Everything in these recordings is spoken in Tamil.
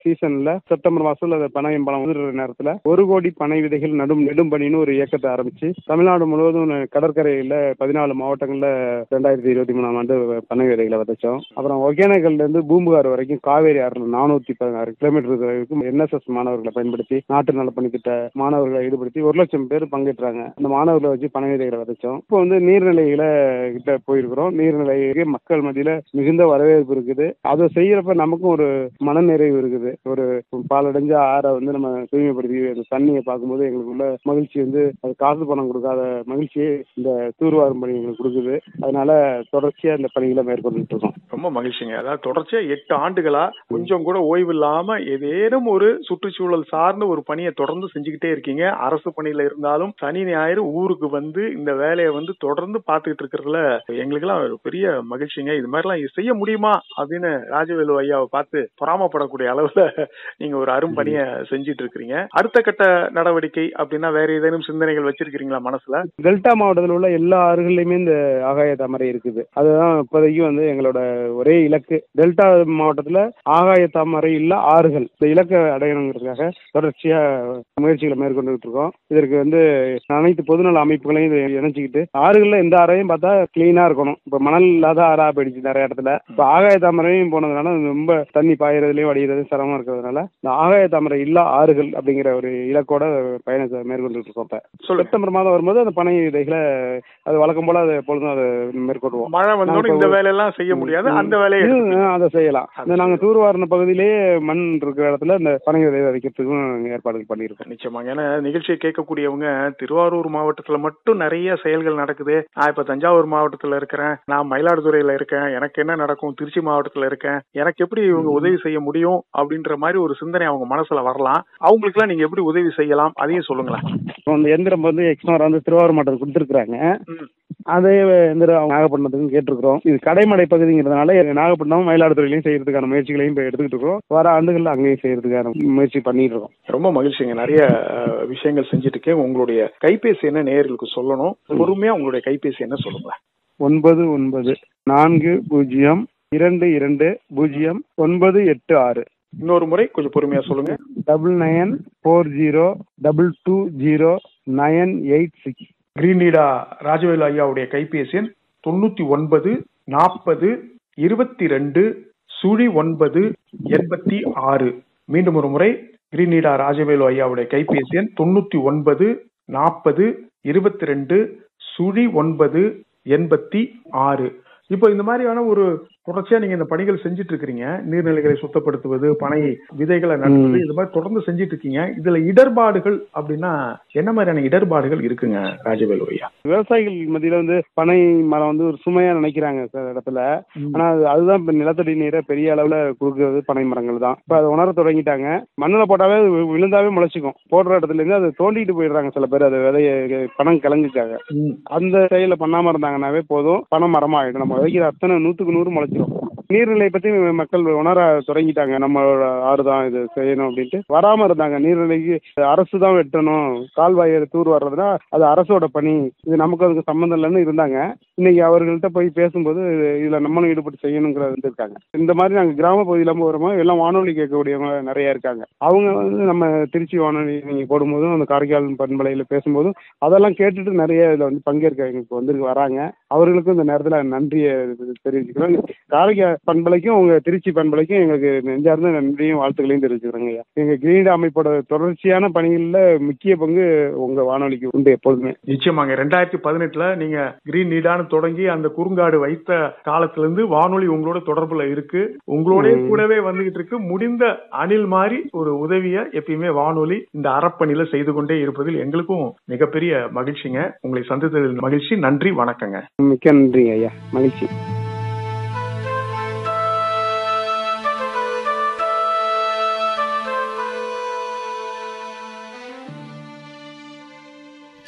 சீசன்ல செப்டம்பர் மாசத்துல அந்த பனை பழம் வந்துடுற நேரத்துல ஒரு கோடி பனை விதைகள் நடும் நெடும் பணின்னு ஒரு இயக்கத்தை ஆரம்பிச்சு தமிழ்நாடு முழுவதும் கடற்கரையில பதினாலு மாவட்டங்கள்ல ரெண்டாயிரத்தி இருபத்தி மூணாம் ஆண்டு பனை விதைகளை விதைச்சோம் அப்புறம் ஒகேனக்கல்ல இருந்து பூம்புகார் வரைக்கும் காவேரி ஆறுல நானூத்தி பதினாறு கிலோமீட்டர் வரைக்கும் என்எஸ்எஸ் மாணவர்களை பயன்படுத்தி நாட்டு நலப்பணி திட்ட மாணவர்களை ஈடுபடுத்தி ஒரு லட்சம் பேர் பங்கேற்றாங்க அந்த மாணவர்களை வச்சு பனை விதைகளை விதைச்சோம் இப்போ வந்து நீர்நிலைகளை கிட்ட போயிருக்கிறோம் நீர்நிலைக்கு மக்கள் மத்தியில மிகுந்த வரவேற்பு இருக்குது அதை செய்யறப்ப நமக்கும் ஒரு மனநிறைவு இருக்குது ஒரு பாலடைஞ்ச ஆறை வந்து நம்ம தூய்மைப்படுத்தி அந்த தண்ணியை பார்க்கும்போது எங்களுக்குள்ள மகிழ்ச்சி வந்து அது காசு பணம் கொடுக்காத மகிழ்ச்சியை இந்த தூர்வாரும் பணி எங்களுக்கு கொடுக்குது அதனால தொடர்ச்சியா இந்த பணிகளை மேற்கொண்டுட்டு இருக்கோம் ரொம்ப மகிழ்ச்சிங்க அதாவது தொடர்ச்சியா எட்டு ஆண்டுகளா கொஞ்சம் கூட ஓய்வு இல்லாம ஏதேனும் ஒரு சுற்றுச்சூழல் சார்ந்த ஒரு பணியை தொடர்ந்து செஞ்சுக்கிட்டே இருக்கீங்க அரசு பணியில இருந்தாலும் சனி ஞாயிறு ஊருக்கு வந்து இந்த வேலையை வந்து தொடர்ந்து பார்த்துக்கிட்டு இருக்கிறதுல எங்களுக்கெல்லாம் ஒரு பெரிய மகிழ்ச்சிங்க இது மாதிரிலாம் செய்ய முடியுமா அப்படின்னு ராஜவேலு ஐயாவை பார்த்து பொறாமப்படக்கூடிய அளவுல நீங்க ஒரு அரும் பணியை செஞ்சுட்டு இருக்கிறீங்க அடுத்த கட்ட நடவடிக்கை அப்படின்னா வேற ஏதேனும் சிந்தனைகள் வச்சிருக்கீங்களா மனசுல டெல்டா மாவட்டத்தில் உள்ள எல்லா ஆறுகள்லையுமே இந்த ஆகாய தாமரை இருக்குது அதுதான் இப்போதைக்கு வந்து எங்களோட ஒரே இலக்கு டெல்டா மாவட்டத்தில் ஆகாய தாமரை இல்ல ஆறுகள் இந்த இலக்கை அடையணுங்கிறதுக்காக தொடர்ச்சியா முயற்சிகளை மேற்கொண்டுகிட்டு இருக்கோம் இதற்கு வந்து அனைத்து பொதுநல அமைப்புகளையும் இதை இணைச்சிக்கிட்டு ஆறுகள்ல எந்த ஆறையும் பார்த்தா கிளீனா இருக்கணும் இப்ப மணல் இல்லாத ஆறா போயிடுச்சு நிறைய இடத்துல இப்ப ஆகாய தாமரையும் போனதுனால ரொம்ப தண்ணி பாயறதுலயும் வடிகிறதும் சிரமம் இருக்கிறதுனால இந்த ஆகாய தாமரை இல்லா ஆறுகள் அப்படிங்கிற ஒரு இலக்கோட பயணத்தை மேற்கொண்டுட்டு இருக்கோம் இப்ப சொல்லுங்க செப்டம்பர் மாதம் வரும்போது அந்த பனை விதைகளை அது வழக்கம் போல அது எப்பொழுதும் அதை மேற்கொள்வோம் மழை வந்தோடனே இந்த வேலையெல்லாம் செய்ய முடியாது அந்த வேலையை இது, எடுத்துப்பீங்க. அதை செய்யலாம் இந்த நாங்க தூர்வாரின பகுதியிலேயே மண் இருக்கிற இடத்துல இந்த பனை விதை விதைக்கிறதுக்கும் ஏற்பாடுகள் பண்ணியிருக்கோம் நிச்சயமாங்க ஏன்னா நிகழ்ச்சியை கேட்கக்கூடியவங்க திருவாரூர் மாவட்டத்துல மட்டும் நிறைய செயல்கள் நடக்குது நான் இப்ப தஞ்சாவூர் மாவட்டத்துல இருக்கிறேன் நான் மயிலாடுதுறையில இருக்கேன் எனக்கு என்ன நடக்கும் திருச்சி மாவட்டத்துல இருக்கேன் எனக்கு எப்படி இவங்க உதவி செய்ய முடியும் அப்படின்ற மாதிரி ஒரு சிந்தனை அவங்க மனசுல வரலாம் அவங்களுக்கு எல்லாம் நீங்க எப்படி உதவி செய்யலாம் அதையும் சொல்லுங்களேன் இப்போ இந்த எந்திரம் வந்து எக்ஸ்னோர் வந்து திருவாரூர் மாவட்டத்துக்கு கொடுத்துருக்காங்க ம். அதே எந்திரம் அவங்க நாகப்பட்டினத்துக்கும் கேட்டிருக்கிறோம் இது கடைமடை பகுதிங்கிறதுனால எங்க நாகப்பட்டினம் மயிலாடுதுறையிலையும் செய்யறதுக்கான முயற்சிகளையும் இப்போ எடுத்துக்கிட்டு இருக்கோம் வர ஆண்டுகள்ல அங்கேயும் செய்யறதுக்கான முயற்சி பண்ணிட்டு இருக்கோம் ரொம்ப மகிழ்ச்சிங்க நிறைய அஹ், விஷயங்கள் செஞ்சுட்டு இருக்கேன் உங்களுடைய கைபேசி என்ன நேயர்களுக்கு சொல்லணும் பொறுமையா உங்களுடைய கைபேசி என்ன சொல்லுங்களேன் ஒன்பது ஒன்பது நான்கு பூஜ்ஜியம் இரண்டு இரண்டு பூஜ்ஜியம் ஒன்பது எட்டு ஆறு இன்னொரு முறை கொஞ்சம் பொறுமையா சொல்லுங்க double nine four zero double two zero nine eight six கிரீனிடா ராஜவேலு ஐயாவுடைய கைபேசி எண் தொண்ணூத்தி ஒன்பது நாற்பது இருபத்தி ரெண்டு சுழி ஒன்பது எண்பத்தி ஆறு மீண்டும் ஒரு முறை கிரீனிடா ராஜவேலு ஐயாவுடைய கைபேசி எண் தொண்ணூத்தி ஒன்பது நாற்பது இருபத்தி ரெண்டு சுழி ஒன்பது எண்பத்தி ஆறு இப்போ இந்த மாதிரியான ஒரு தொடர்ச்சியா நீங்க இந்த பணிகள் செஞ்சுட்டு இருக்கிறீங்க நீர்நிலைகளை சுத்தப்படுத்துவது பனை விதைகளை நடுவது இது மாதிரி தொடர்ந்து செஞ்சுட்டு இருக்கீங்க இதுல இடர்பாடுகள் அப்படின்னா என்ன மாதிரியான இடர்பாடுகள் இருக்குங்க ராஜவேலு ஐயா விவசாயிகள் மத்தியில வந்து பனை மரம் வந்து ஒரு சுமையா நினைக்கிறாங்க சில இடத்துல ஆனா அது- அதுதான் இப்ப நிலத்தடி நீரை பெரிய அளவுல கொடுக்கறது பனை மரங்கள் தான் இப்ப அதை உணர தொடங்கிட்டாங்க மண்ணுல போட்டாவே அது வி- விழுந்தாவே முளைச்சிக்கும் போடுற இடத்துல இருந்து அதை தோண்டிட்டு போயிடுறாங்க சில பேர் அதை விதைய பணம் கிழங்குக்காக அந்த செயலை பண்ணாம இருந்தாங்கன்னாவே போதும் பணம் மரமாயிடும் நம்ம விதைக்கிற அத்தனை நூத்துக்கு நூறு முளைச்சிரும் நீர்நிலை பத்தி மக்கள் உணர தொடங்கிட்டாங்க நம்மளோட ஆறு தான் இது செய்யணும் அப்படின்ட்டு வராம இருந்தாங்க நீர்நிலைக்கு அரசு தான் வெட்டணும் கால்வாயை தூர் வர்றதுனா அது அரசோட பணி இது நமக்கு அதுக்கு சம்மந்தம் இல்லைன்னு இருந்தாங்க இன்னைக்கு அவர்கள்ட்ட போய் பேசும்போது இதுல நம்மளும் ஈடுபட்டு செய்யணுங்கிறது இருக்காங்க இந்த மாதிரி நாங்க கிராம பகுதியில போகிறோமோ எல்லாம் வானொலி கேட்கக்கூடியவங்க நிறைய இருக்காங்க அவங்க வந்து நம்ம திருச்சி வானொலி நீங்க போடும்போதும் அந்த காரைக்கால் பண்பலையில பேசும்போதும் அதெல்லாம் கேட்டுட்டு நிறைய இதுல வந்து பங்கேற்க எங்களுக்கு வந்து வராங்க அவர்களுக்கும் இந்த நேரத்துல நன்றியை தெரிவிச்சுக்கிறோம் காரைக்கால் பண்பலைக்கும் உங்க திருச்சி பண்பலைக்கும் எங்களுக்கு நெஞ்சார்ந்த நன்றியும் வாழ்த்துக்களையும் தெரிவிச்சுக்கிறோங்க ஐயா எங்க கிரீட அமைப்போட தொடர்ச்சியான பணிகள்ல முக்கிய பங்கு உங்க வானொலிக்கு உண்டு எப்பொழுதுமே நிச்சயமாங்க ரெண்டாயிரத்தி பதினெட்டுல நீங்க கிரீன் நீடான்னு தொடங்கி அந்த குறுங்காடு வைத்த காலத்துல இருந்து வானொலி உங்களோட தொடர்புல இருக்கு உங்களோட கூடவே வந்துகிட்டு இருக்கு முடிந்த அணில் மாதிரி ஒரு உதவிய எப்பயுமே வானொலி இந்த அறப்பணியில செய்து கொண்டே இருப்பதில் எங்களுக்கும் மிகப்பெரிய மகிழ்ச்சிங்க உங்களை சந்தித்ததில் மகிழ்ச்சி நன்றி வணக்கங்க மிக்க நன்றிங்க ஐயா மகிழ்ச்சி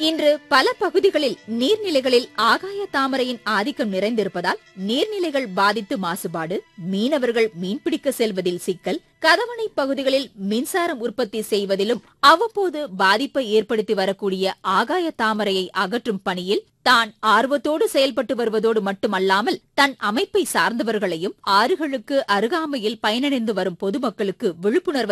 இன்று பல பகுதிகளில் நீர்நிலைகளில் ஆகாய தாமரையின் ஆதிக்கம் நிறைந்திருப்பதால் நீர்நிலைகள் பாதித்து மாசுபாடு மீனவர்கள் மீன்பிடிக்க செல்வதில் சிக்கல் கதவணை பகுதிகளில் மின்சாரம் உற்பத்தி செய்வதிலும் அவ்வப்போது பாதிப்பை ஏற்படுத்தி வரக்கூடிய ஆகாய தாமரையை அகற்றும் பணியில் தான் ஆர்வத்தோடு செயல்பட்டு வருவதோடு மட்டுமல்லாமல் தன் அமைப்பை சார்ந்தவர்களையும் ஆறுகளுக்கு அருகாமையில் பயனடைந்து வரும் பொதுமக்களுக்கு விழிப்புணர்வை